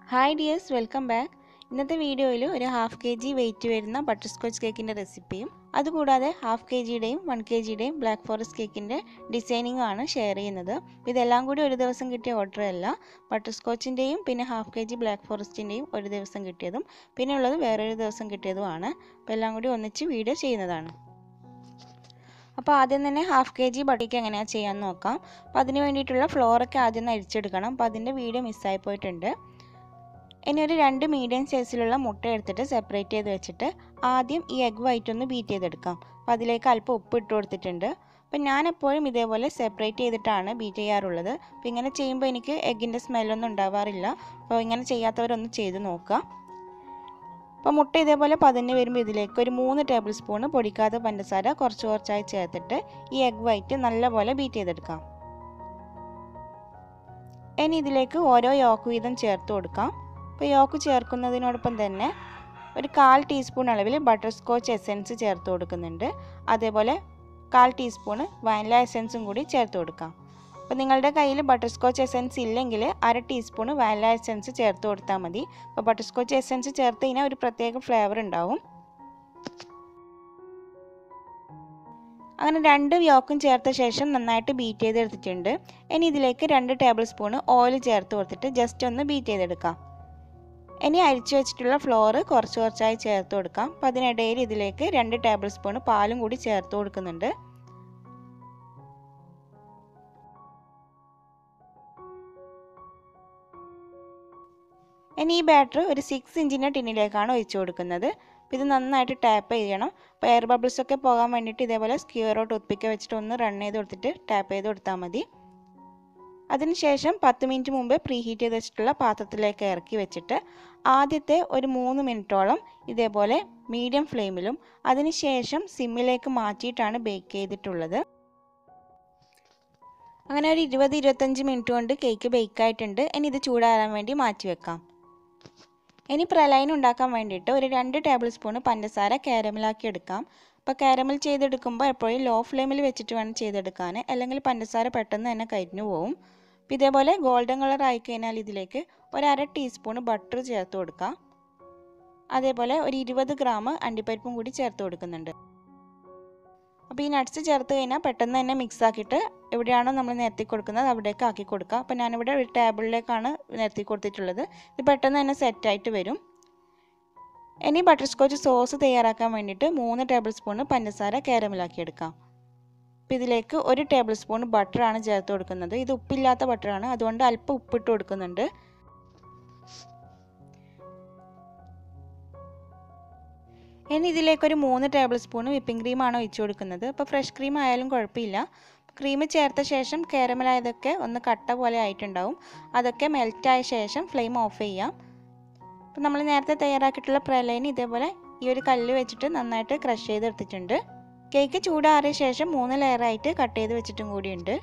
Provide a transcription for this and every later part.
hi dears welcome back ഇന്നത്തെ വീഡിയോയിൽ ഒരു ഹാഫ് കെ ജി വെയിറ്റ് വരുന്ന ബട്ടർ സ്കോച്ച് കേക്കിൻ്റെ റെസിപ്പിയും അതുകൂടാതെ ഹാഫ് കെ ജിയുടെയും വൺ കെ ജിയുടെയും ബ്ലാക്ക് ഫോറസ്റ്റ് കേക്കിൻ്റെ ഡിസൈനിങ്ങും ആണ് ഷെയർ ചെയ്യുന്നത് ഇതെല്ലാം കൂടി ഒരു ദിവസം കിട്ടിയ ഓർഡർ അല്ല ബട്ടർ സ്കോച്ചിൻ്റെയും പിന്നെ ഹാഫ് കെ ജി ബ്ലാക്ക് ഫോറസ്റ്റിൻ്റെയും ഒരു ദിവസം കിട്ടിയതും പിന്നെ ഉള്ളത് വേറൊരു ദിവസം കിട്ടിയതുമാണ് അപ്പോൾ എല്ലാം കൂടി ഒന്നിച്ച് വീഡിയോ ചെയ്യുന്നതാണ് അപ്പോൾ ആദ്യം തന്നെ ഹാഫ് കെ ജി ബട്ടിക്ക് എങ്ങനെയാണ് ചെയ്യാൻ നോക്കാം അപ്പോൾ അതിന് വേണ്ടിയിട്ടുള്ള ഫ്ലോറൊക്കെ ആദ്യം ഒന്ന് അരിച്ചെടുക്കണം അപ്പോൾ അതിൻ്റെ വീഡിയോ മിസ്സായി പോയിട്ടുണ്ട് ഇനി ഒരു രണ്ട് മീഡിയം സൈസിലുള്ള മുട്ട എടുത്തിട്ട് സെപ്പറേറ്റ് ചെയ്ത് വെച്ചിട്ട് ആദ്യം ഈ എഗ് വൈറ്റ് ഒന്ന് ബീറ്റ് ചെയ്തെടുക്കാം അപ്പോൾ അതിലേക്ക് അല്പം ഉപ്പ് ഇട്ട് കൊടുത്തിട്ടുണ്ട് അപ്പോൾ ഞാൻ എപ്പോഴും ഇതേപോലെ സെപ്പറേറ്റ് ചെയ്തിട്ടാണ് ബീറ്റ് ചെയ്യാറുള്ളത് അപ്പോൾ ഇങ്ങനെ ചെയ്യുമ്പോൾ എനിക്ക് എഗ്ഗിൻ്റെ സ്മെല്ലൊന്നും ഉണ്ടാവാറില്ല അപ്പോൾ ഇങ്ങനെ ചെയ്യാത്തവരൊന്ന് ചെയ്ത് നോക്കുക അപ്പോൾ മുട്ട ഇതേപോലെ പതിന് വരുമ്പോൾ ഇതിലേക്ക് ഒരു മൂന്ന് ടേബിൾ സ്പൂണ് പൊടിക്കാത്ത പഞ്ചസാര കുറച്ച് കുറച്ചായി ചേർത്തിട്ട് ഈ എഗ് വൈറ്റ് നല്ലപോലെ ബീറ്റ് ചെയ്തെടുക്കാം ഇനി ഇതിലേക്ക് ഓരോ യോക്ക് വീതം ചേർത്ത് കൊടുക്കാം അപ്പോൾ യോക്ക് ചേർക്കുന്നതിനോടൊപ്പം തന്നെ ഒരു കാൽ ടീസ്പൂൺ അളവിൽ ബട്ടർ സ്കോച്ച് എസെൻസ് ചേർത്ത് കൊടുക്കുന്നുണ്ട് അതേപോലെ കാൽ ടീസ്പൂണ് വാനില എസെൻസും കൂടി ചേർത്ത് കൊടുക്കാം അപ്പോൾ നിങ്ങളുടെ കയ്യിൽ ബട്ടർ സ്കോച്ച് എസെൻസ് ഇല്ലെങ്കിൽ അര ടീസ്പൂണ് വാനില എസെൻസ് ചേർത്ത് കൊടുത്താൽ മതി അപ്പോൾ ബട്ടർ സ്കോച്ച് എസെൻസ് ചേർത്ത് കഴിഞ്ഞാൽ ഒരു പ്രത്യേക ഫ്ലേവർ ഉണ്ടാവും അങ്ങനെ രണ്ട് യോക്കും ചേർത്ത ശേഷം നന്നായിട്ട് ബീറ്റ് ചെയ്തെടുത്തിട്ടുണ്ട് ഇനി ഇതിലേക്ക് രണ്ട് ടേബിൾ സ്പൂണ് ഓയിൽ ചേർത്ത് കൊടുത്തിട്ട് ജസ്റ്റ് ഒന്ന് ബീറ്റ് ചെയ്തെടുക്കാം ഇനി അരിച്ചു വെച്ചിട്ടുള്ള ഫ്ലോർ കുറച്ച് കുറച്ചായി ചേർത്ത് കൊടുക്കാം അപ്പോൾ അതിനിടയിൽ ഇതിലേക്ക് രണ്ട് ടേബിൾ സ്പൂൺ പാലും കൂടി ചേർത്ത് കൊടുക്കുന്നുണ്ട് ഇനി ഈ ബാറ്റർ ഒരു സിക്സ് ഇഞ്ചിൻ്റെ ടിന്നിലേക്കാണ് ഒഴിച്ചു കൊടുക്കുന്നത് അപ്പോൾ ഇത് നന്നായിട്ട് ടാപ്പ് ചെയ്യണം അപ്പോൾ എയർ ബബിൾസ് ഒക്കെ പോകാൻ വേണ്ടിയിട്ട് ഇതേപോലെ സ്ക്യൂറോ ടൂത്ത്പിക്ക് വെച്ചിട്ട് ഒന്ന് റൺ ചെയ്ത് കൊടുത്തിട്ട് ടാപ്പ് ചെയ്ത് കൊടുത്താൽ മതി അതിനുശേഷം പത്ത് മിനിറ്റ് മുമ്പ് പ്രീ ഹീറ്റ് ചെയ്ത് വെച്ചിട്ടുള്ള പാത്രത്തിലേക്ക് ഇറക്കി വെച്ചിട്ട് ആദ്യത്തെ ഒരു മൂന്ന് മിനിറ്റോളം ഇതേപോലെ മീഡിയം ഫ്ലെയിമിലും അതിനുശേഷം സിമ്മിലേക്ക് മാറ്റിയിട്ടാണ് ബേക്ക് ചെയ്തിട്ടുള്ളത് അങ്ങനെ ഒരു ഇരുപത് ഇരുപത്തഞ്ച് മിനിറ്റ് കൊണ്ട് കേക്ക് ബേക്ക് ആയിട്ടുണ്ട് ഇനി ഇത് ചൂടാറാൻ വേണ്ടി മാറ്റി വെക്കാം ഇനി പ്രലൈൻ ഉണ്ടാക്കാൻ വേണ്ടിയിട്ട് ഒരു രണ്ട് ടേബിൾ സ്പൂൺ പഞ്ചസാര കാരമലാക്കി എടുക്കാം അപ്പോൾ കാരമൽ ചെയ്തെടുക്കുമ്പോൾ എപ്പോഴും ലോ ഫ്ലെയിമിൽ വെച്ചിട്ട് വേണം ചെയ്തെടുക്കാൻ അല്ലെങ്കിൽ പഞ്ചസാര പെട്ടെന്ന് തന്നെ കരിഞ്ഞു പോകും അപ്പോൾ ഇതേപോലെ ഗോൾഡൻ കളർ ആയി കഴിഞ്ഞാൽ ഇതിലേക്ക് ഒരു അര ടീസ്പൂൺ ബട്ടർ ചേർത്ത് കൊടുക്കാം അതേപോലെ ഒരു ഇരുപത് ഗ്രാം അണ്ടിപ്പരിപ്പും കൂടി ചേർത്ത് കൊടുക്കുന്നുണ്ട് അപ്പോൾ ഈ നട്ട്സ് ചേർത്ത് കഴിഞ്ഞാൽ പെട്ടെന്ന് തന്നെ മിക്സ് ആക്കിയിട്ട് എവിടെയാണോ നമ്മൾ നിരത്തി കൊടുക്കുന്നത് അവിടേക്ക് ആക്കി കൊടുക്കുക അപ്പോൾ ഞാനിവിടെ ഒരു ടേബിളിലേക്കാണ് നിരത്തി കൊടുത്തിട്ടുള്ളത് ഇത് പെട്ടെന്ന് തന്നെ സെറ്റായിട്ട് വരും ഇനി ബട്ടർ സ്കോച്ച് സോസ് തയ്യാറാക്കാൻ വേണ്ടിയിട്ട് മൂന്ന് ടേബിൾ സ്പൂൺ പഞ്ചസാര കാരമലാക്കി എടുക്കാം അപ്പോൾ ഇതിലേക്ക് ഒരു ടേബിൾ സ്പൂൺ ബട്ടറാണ് ചേർത്ത് കൊടുക്കുന്നത് ഇത് ഉപ്പില്ലാത്ത ബട്ടറാണ് അതുകൊണ്ട് അല്പം ഉപ്പിട്ട് കൊടുക്കുന്നുണ്ട് ഇനി ഇതിലേക്ക് ഒരു മൂന്ന് ടേബിൾ സ്പൂൺ വിപ്പിംഗ് ക്രീമാണ് ഒഴിച്ചു കൊടുക്കുന്നത് അപ്പോൾ ഫ്രഷ് ക്രീം ആയാലും കുഴപ്പമില്ല ക്രീം ചേർത്ത ശേഷം കാരമലായതൊക്കെ ഒന്ന് കട്ട പോലെ ആയിട്ടുണ്ടാവും അതൊക്കെ മെൽറ്റായ ശേഷം ഫ്ലെയിം ഓഫ് ചെയ്യാം അപ്പോൾ നമ്മൾ നേരത്തെ തയ്യാറാക്കിയിട്ടുള്ള പ്രലൈൻ ഇതേപോലെ ഈ ഒരു കല്ല് വെച്ചിട്ട് നന്നായിട്ട് ക്രഷ് ചെയ്തെടുത്തിട്ടുണ്ട് കേക്ക് ചൂടാറിയ ശേഷം മൂന്ന് ലെയറായിട്ട് കട്ട് ചെയ്ത് വെച്ചിട്ടും കൂടിയുണ്ട്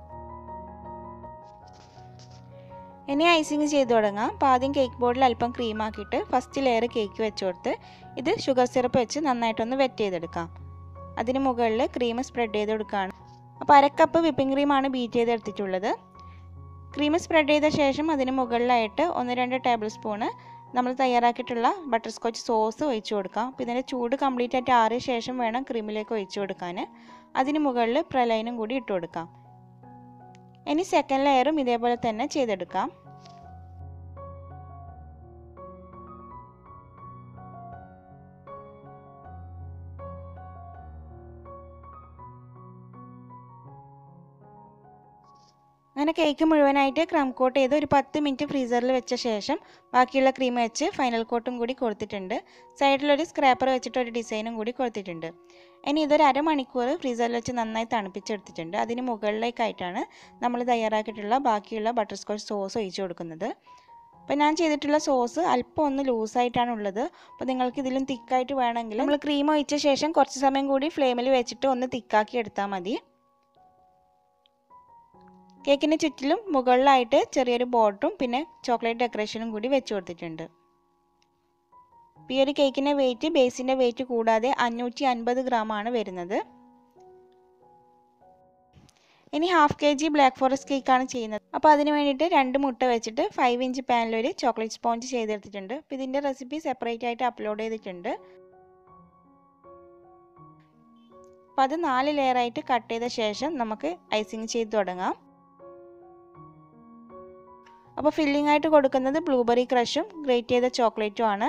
ഇനി ഐസിങ് ചെയ്ത് തുടങ്ങാം അപ്പോൾ ആദ്യം കേക്ക് ബോർഡിൽ അല്പം ക്രീം ആക്കിയിട്ട് ഫസ്റ്റ് ലെയർ കേക്ക് വെച്ച് കൊടുത്ത് ഇത് ഷുഗർ സിറപ്പ് വെച്ച് നന്നായിട്ടൊന്ന് വെറ്റ് ചെയ്തെടുക്കാം അതിന് മുകളിൽ ക്രീം സ്പ്രെഡ് ചെയ്ത് കൊടുക്കുകയാണ് അപ്പോൾ അരക്കപ്പ് വിപ്പിംഗ് ക്രീമാണ് ബീറ്റ് ചെയ്തെടുത്തിട്ടുള്ളത് ക്രീം സ്പ്രെഡ് ചെയ്ത ശേഷം അതിന് മുകളിലായിട്ട് ഒന്ന് രണ്ട് ടേബിൾ സ്പൂണ് നമ്മൾ തയ്യാറാക്കിയിട്ടുള്ള ബട്ടർ സ്കോച്ച് സോസ് ഒഴിച്ചു കൊടുക്കാം അപ്പോൾ ഇതിൻ്റെ ചൂട് കംപ്ലീറ്റ് ആയിട്ട് ആറിയ ശേഷം വേണം ക്രീമിലേക്ക് ഒഴിച്ചു കൊടുക്കാൻ അതിന് മുകളിൽ പ്രലൈനും കൂടി ഇട്ട് കൊടുക്കാം ഇനി സെക്കൻഡ് ലെയറും ഇതേപോലെ തന്നെ ചെയ്തെടുക്കാം അങ്ങനെ കേക്ക് മുഴുവനായിട്ട് ക്രം കോട്ട് ചെയ്ത് ഒരു പത്ത് മിനിറ്റ് ഫ്രീസറിൽ വെച്ച ശേഷം ബാക്കിയുള്ള ക്രീം വെച്ച് ഫൈനൽ കോട്ടും കൂടി കൊടുത്തിട്ടുണ്ട് സൈഡിലൊരു സ്ക്രാപ്പർ വെച്ചിട്ട് ഒരു ഡിസൈനും കൂടി കൊടുത്തിട്ടുണ്ട് ഇനി ഇതൊരു അരമണിക്കൂർ ഫ്രീസറിൽ വെച്ച് നന്നായി തണുപ്പിച്ചെടുത്തിട്ടുണ്ട് അതിന് മുകളിലേക്കായിട്ടാണ് നമ്മൾ തയ്യാറാക്കിയിട്ടുള്ള ബാക്കിയുള്ള ബട്ടർ സ്കോച്ച് സോസ് ഒഴിച്ചു കൊടുക്കുന്നത് അപ്പോൾ ഞാൻ ചെയ്തിട്ടുള്ള സോസ് അല്പം ഒന്ന് ലൂസായിട്ടാണ് ഉള്ളത് അപ്പോൾ നിങ്ങൾക്ക് ഇതിലും തിക്കായിട്ട് വേണമെങ്കിൽ നമ്മൾ ക്രീം ഒഴിച്ച ശേഷം കുറച്ച് സമയം കൂടി ഫ്ലെയിമിൽ വെച്ചിട്ട് ഒന്ന് തിക്കാക്കി എടുത്താൽ മതി കേക്കിന് ചുറ്റിലും മുകളിലായിട്ട് ചെറിയൊരു ബോട്ടും പിന്നെ ചോക്ലേറ്റ് ഡെക്കറേഷനും കൂടി വെച്ച് കൊടുത്തിട്ടുണ്ട് ഈ ഒരു കേക്കിൻ്റെ വെയിറ്റ് ബേസിൻ്റെ വെയിറ്റ് കൂടാതെ അഞ്ഞൂറ്റി അൻപത് ഗ്രാം ആണ് വരുന്നത് ഇനി half K G black forest കേക്കാണ് ചെയ്യുന്നത് അപ്പോൾ അതിന് വേണ്ടിയിട്ട് രണ്ട് മുട്ട വെച്ചിട്ട് ഫൈവ് ഇഞ്ച് പാനിൽ ഒരു ചോക്ലേറ്റ് സ്പോഞ്ച് ചെയ്തെടുത്തിട്ടുണ്ട് അപ്പോൾ ഇതിൻ്റെ റെസിപ്പി സെപ്പറേറ്റ് ആയിട്ട് അപ്ലോഡ് ചെയ്തിട്ടുണ്ട് അപ്പോൾ അത് നാല് ലെയറായിട്ട് കട്ട് ചെയ്ത ശേഷം നമുക്ക് ഐസിങ് ചെയ്ത് തുടങ്ങാം അപ്പോൾ ഫില്ലിംഗ് ആയിട്ട് കൊടുക്കുന്നത് ബ്ലൂബെറി ക്രഷും ഗ്രേറ്റ് ചെയ്ത ചോക്ലേറ്റും ആണ്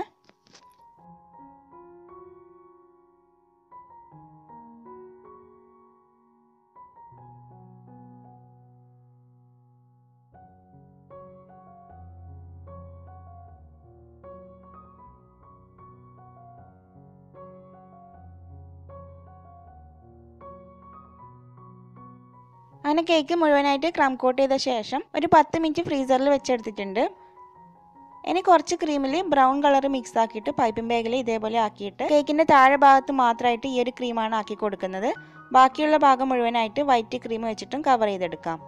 അങ്ങനെ കേക്ക് മുഴുവനായിട്ട് ക്രം കോട്ട് ചെയ്ത ശേഷം ഒരു പത്ത് മിനിറ്റ് ഫ്രീസറിൽ വെച്ചെടുത്തിട്ടുണ്ട് ഇനി കുറച്ച് ക്രീമിൽ ബ്രൗൺ കളർ മിക്സ് ആക്കിയിട്ട് പൈപ്പിംഗ് ബാഗിൽ ഇതേപോലെ ആക്കിയിട്ട് കേക്കിൻ്റെ താഴെ ഭാഗത്ത് മാത്രമായിട്ട് ഈ ഒരു ക്രീമാണ് ആക്കി കൊടുക്കുന്നത് ബാക്കിയുള്ള ഭാഗം മുഴുവനായിട്ട് വൈറ്റ് ക്രീം വെച്ചിട്ടും കവർ ചെയ്തെടുക്കാം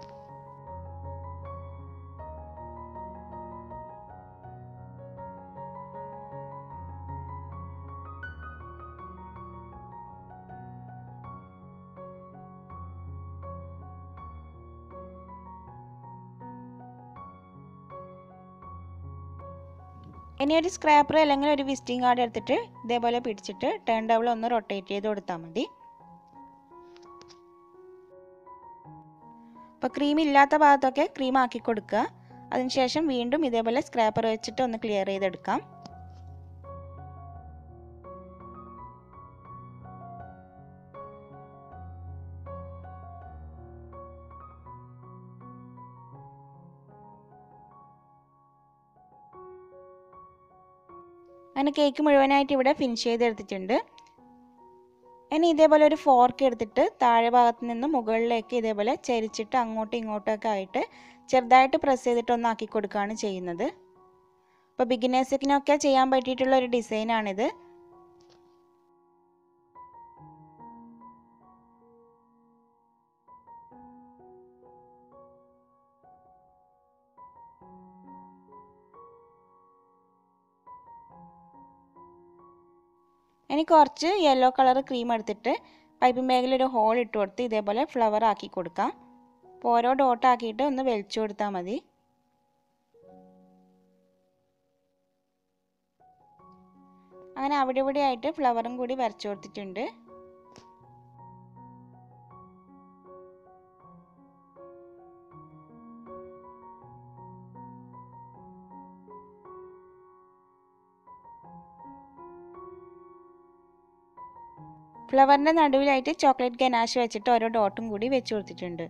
ഇനി ഒരു സ്ക്രാപ്പർ അല്ലെങ്കിൽ ഒരു വിസിറ്റിംഗ് കാർഡ് എടുത്തിട്ട് ഇതേപോലെ പിടിച്ചിട്ട് ടേൺ ടേബിൾ ഒന്ന് റൊട്ടേറ്റ് ചെയ്ത് കൊടുത്താൽ മതി അപ്പോൾ ക്രീം ഇല്ലാത്ത ഭാഗത്തൊക്കെ ക്രീം ആക്കി കൊടുക്കുക അതിനുശേഷം വീണ്ടും ഇതേപോലെ സ്ക്രാപ്പർ വെച്ചിട്ട് ഒന്ന് ക്ലിയർ ചെയ്തെടുക്കാം അങ്ങനെ കേക്ക് മുഴുവനായിട്ട് ഇവിടെ ഫിനിഷ് ചെയ്തെടുത്തിട്ടുണ്ട് ഇനി ഇതേപോലെ ഒരു ഫോർക്ക് എടുത്തിട്ട് താഴെ ഭാഗത്ത് നിന്ന് മുകളിലേക്ക് ഇതേപോലെ ചരിച്ചിട്ട് അങ്ങോട്ടും ഇങ്ങോട്ടൊക്കെ ആയിട്ട് ചെറുതായിട്ട് പ്രസ് ചെയ്തിട്ട് ഒന്ന് ആക്കി കൊടുക്കുകയാണ് ചെയ്യുന്നത് അപ്പോൾ ബിഗിനേഴ്സിനൊക്കെ ചെയ്യാൻ പറ്റിയിട്ടുള്ള ഒരു ഡിസൈനാണിത് ഇനി കുറച്ച് യെല്ലോ കളർ ക്രീം എടുത്തിട്ട് പൈപ്പിംഗ് ബാഗിൽ ഒരു ഹോൾ ഇട്ട് കൊടുത്ത് ഇതേപോലെ ഫ്ലവർ ആക്കി കൊടുക്കാം അപ്പോൾ ഓരോ ഡോട്ട് ആക്കിയിട്ട് ഒന്ന് വലിച്ചു കൊടുത്താൽ മതി അങ്ങനെ അവിടെ ഇവിടെ ആയിട്ട് ഫ്ലവറും കൂടി വരച്ചു കൊടുത്തിട്ടുണ്ട് ഫ്ലവറിൻ്റെ നടുവിലായിട്ട് ചോക്ലേറ്റ് ഗനാഷ് വെച്ചിട്ട് ഓരോ ഡോട്ടും കൂടി വെച്ച് കൊടുത്തിട്ടുണ്ട്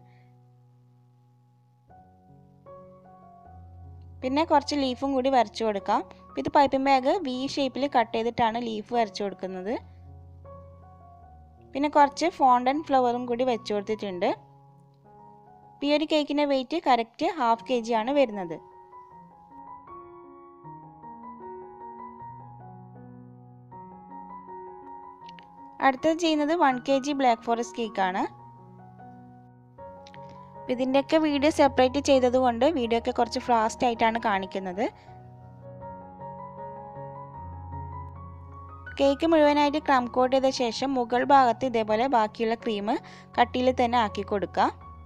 പിന്നെ കുറച്ച് ലീഫും കൂടി വരച്ചു കൊടുക്കാം ഇത് പൈപ്പിംഗ് ബാഗ് വി ഷേപ്പിൽ കട്ട് ചെയ്തിട്ടാണ് ലീഫ് വരച്ചു കൊടുക്കുന്നത് പിന്നെ കുറച്ച് ഫോണ്ടൻ ഫ്ലവറും കൂടി വെച്ചു കൊടുത്തിട്ടുണ്ട് ഈ ഒരു കേക്കിൻ്റെ weight correct half K G ആണ് വരുന്നത് അടുത്തത് ചെയ്യുന്നത് one K G black forest കേക്കാണ് ഇതിൻ്റെയൊക്കെ വീഡിയോ സെപ്പറേറ്റ് ചെയ്തത് കൊണ്ട് വീഡിയോ ഒക്കെ കുറച്ച് ഫാസ്റ്റ് ആയിട്ടാണ് കാണിക്കുന്നത് കേക്ക് മുഴുവനായിട്ട് ക്രം കോട്ട് ചെയ്ത ശേഷം മുകൾ ഭാഗത്ത് ഇതേപോലെ ബാക്കിയുള്ള ക്രീം കട്ടിയിൽ തന്നെ ആക്കി കൊടുക്കുക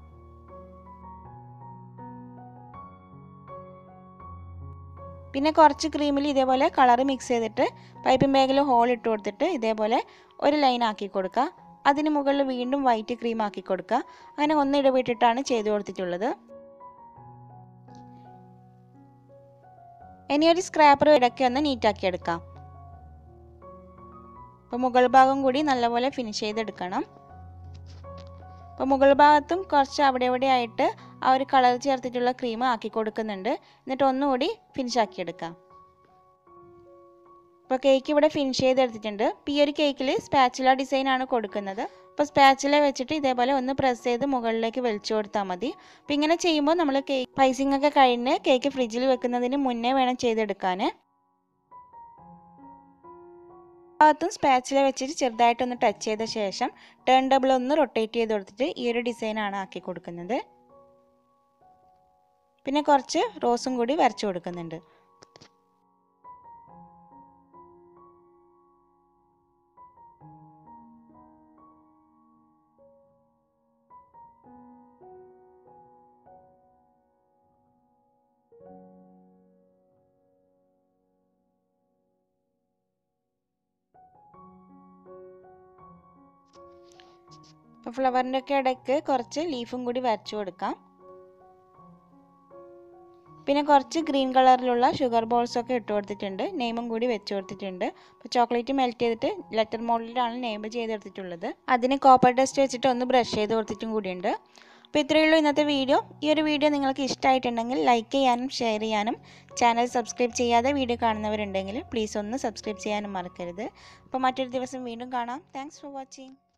പിന്നെ കുറച്ച് ക്രീമിൽ ഇതേപോലെ കളർ മിക്സ് ചെയ്തിട്ട് പൈപ്പിംഗ് ബാഗിൽ ഹോൾ ഇട്ട് കൊടുത്തിട്ട് ഇതേപോലെ ഒരു ലൈൻ ആക്കി കൊടുക്കുക അതിന് മുകളിൽ വീണ്ടും വൈറ്റ് ക്രീം ആക്കി കൊടുക്കുക അങ്ങനെ ഒന്ന് ഇടവിട്ടിട്ടാണ് ചെയ്തു കൊടുത്തിട്ടുള്ളത് ഇനി ഒരു സ്ക്രാപ്പർ ഇടയ്ക്ക് ഒന്ന് നീറ്റാക്കി എടുക്കാം അപ്പോൾ മുകൾ ഭാഗം കൂടി നല്ലപോലെ ഫിനിഷ് ചെയ്തെടുക്കണം അപ്പോൾ മുകൾ ഭാഗത്തും കുറച്ച് അവിടെ ഇവിടെ ആയിട്ട് ആ ഒരു കളർ ചേർത്തിട്ടുള്ള ക്രീം ആക്കി കൊടുക്കുന്നുണ്ട് എന്നിട്ട് ഒന്നുകൂടി ഫിനിഷ് ആക്കി എടുക്കാം അപ്പോൾ കേക്ക് ഇവിടെ ഫിനിഷ് ചെയ്തെടുത്തിട്ടുണ്ട് ഇപ്പോൾ ഈ ഒരു കേക്കിൽ സ്പാച്ചുല ഡിസൈൻ ആണ് കൊടുക്കുന്നത് അപ്പോൾ സ്പാച്ചുല വെച്ചിട്ട് ഇതേപോലെ ഒന്ന് പ്രസ് ചെയ്ത് മുകളിലേക്ക് വലിച്ചു കൊടുത്താൽ മതി അപ്പോൾ ഇങ്ങനെ ചെയ്യുമ്പോൾ നമ്മൾ കേക്ക് പൈസിംഗ് ഒക്കെ കഴിഞ്ഞ് കേക്ക് ഫ്രിഡ്ജിൽ വെക്കുന്നതിന് മുന്നേ വേണം ചെയ്തെടുക്കാൻ ഭാഗത്തും സ്പാച്ചില വെച്ചിട്ട് ചെറുതായിട്ടൊന്ന് ടച്ച് ചെയ്ത ശേഷം ടേൺ ടേബിൾ ഒന്ന് റൊട്ടേറ്റ് ചെയ്ത് കൊടുത്തിട്ട് ഈ ഒരു ഡിസൈനാണ് ആക്കി കൊടുക്കുന്നത് പിന്നെ കുറച്ച് റോസും കൂടി വരച്ചു കൊടുക്കുന്നുണ്ട് അപ്പോൾ ഫ്ലവറിൻ്റെ ഒക്കെ ഇടയ്ക്ക് കുറച്ച് ലീഫും കൂടി വരച്ചു കൊടുക്കാം പിന്നെ കുറച്ച് ഗ്രീൻ കളറിലുള്ള ഷുഗർ ബോൾസ് ഒക്കെ ഇട്ട് കൊടുത്തിട്ടുണ്ട് നെയിമും കൂടി വെച്ച് കൊടുത്തിട്ടുണ്ട് അപ്പോൾ ചോക്ലേറ്റ് മെൽറ്റ് ചെയ്തിട്ട് ലെറ്റർ മോഡലിലാണ് നെയിം ചെയ്തെടുത്തിട്ടുള്ളത് അതിന് കോപ്പർ ഡസ്റ്റ് വെച്ചിട്ട് ഒന്ന് ബ്രഷ് ചെയ്ത് കൊടുത്തിട്ടും കൂടിയുണ്ട് അപ്പോൾ ഇത്രയേ ഉള്ളൂ ഇന്നത്തെ വീഡിയോ ഈ ഒരു വീഡിയോ നിങ്ങൾക്ക് ഇഷ്ടമായിട്ടുണ്ടെങ്കിൽ ലൈക്ക് ചെയ്യാനും ഷെയർ ചെയ്യാനും ചാനൽ സബ്സ്ക്രൈബ് ചെയ്യാതെ വീഡിയോ കാണുന്നവരുണ്ടെങ്കിൽ പ്ലീസ് ഒന്ന് സബ്സ്ക്രൈബ് ചെയ്യാനും മറക്കരുത് അപ്പോൾ മറ്റൊരു ദിവസം വീണ്ടും കാണാം താങ്ക്സ് ഫോർ വാച്ചിങ്